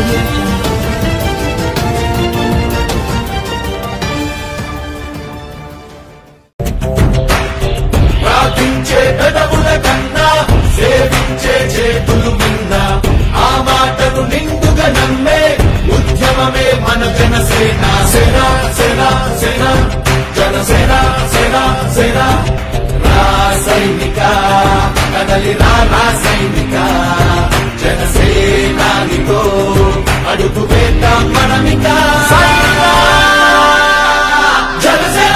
audio jungle. ప్రార్థించే పెదవుల కన్నా సేవించే చేతులు మిన్న ఆ మాటను నిండుగా నమ్మే ఉద్యమమే మన జనసేన సేన సేన సేన జనసేన సేన సేన రా సైనిక కదలి రా రా సైనిక జనసేనానితో అడుగు వేద్దాం మనమిక జనసేన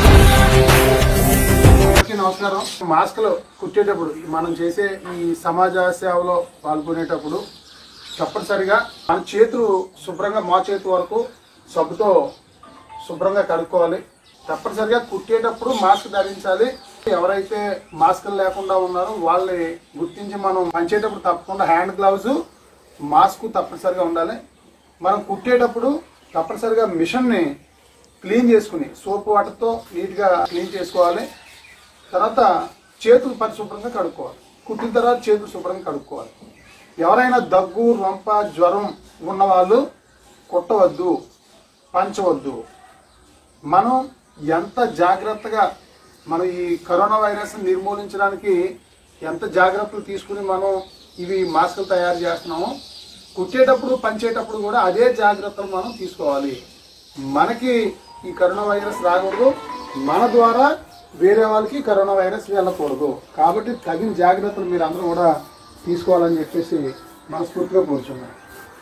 అందరికీ నమస్కారం మాస్కులు కుట్టేటప్పుడు మనం చేసే ఈ సమాజ సేవలో పాల్గొనేటప్పుడు తప్పనిసరిగా మన చేతులు శుభ్రంగా మా చేతి వరకు సబ్బుతో శుభ్రంగా కడుక్కోవాలి తప్పనిసరిగా కుట్టేటప్పుడు మాస్క్ ధరించాలి ఎవరైతే మాస్కులు లేకుండా ఉన్నారో వాళ్ళని గుర్తించి మనం పంచేటప్పుడు తప్పకుండా హ్యాండ్ గ్లౌజ్ మాస్క్ తప్పనిసరిగా ఉండాలి మనం కుట్టేటప్పుడు తప్పనిసరిగా మిషన్ని క్లీన్ చేసుకుని సోప్ వాటర్తో నీట్గా క్లీన్ చేసుకోవాలి తర్వాత చేతులు పరిశుభ్రంగా కడుక్కోవాలి కుట్టిన తర్వాత చేతులు శుభ్రంగా కడుక్కోవాలి ఎవరైనా దగ్గు రొంప జ్వరం ఉన్నవాళ్ళు కుట్టవద్దు పంచవద్దు మనం ఎంత జాగ్రత్తగా మనం ఈ కరోనా వైరస్ నిర్మూలించడానికి ఎంత జాగ్రత్తలు తీసుకుని మనం ఇవి మాస్కులు తయారు చేస్తున్నామో కుట్టేటప్పుడు పంచేటప్పుడు కూడా అదే జాగ్రత్తలు మనం తీసుకోవాలి మనకి ఈ కరోనా వైరస్ రాకూడదు మన ద్వారా వేరే వాళ్ళకి కరోనా వైరస్ వెళ్ళకూడదు కాబట్టి తగిన జాగ్రత్తలు మీరు అందరూ కూడా తీసుకోవాలని చెప్పేసి మనస్ఫూర్తిగా కోరుచున్నాను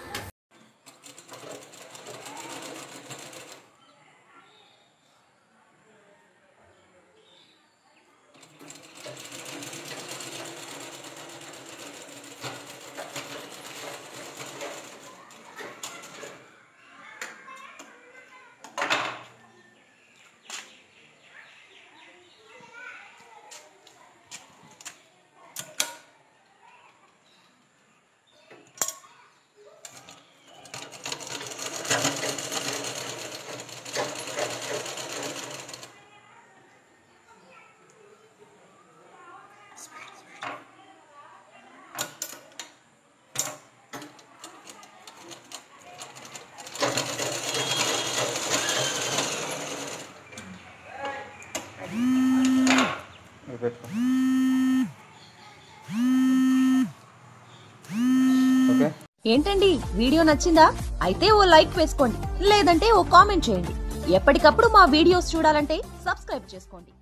ఏంటండి వీడియో నచ్చిందా అయితే ఓ లైక్ వేసుకోండి లేదంటే ఓ కామెంట్ చేయండి ఎప్పటికప్పుడు మా వీడియోస్ చూడాలంటే సబ్స్క్రైబ్ చేసుకోండి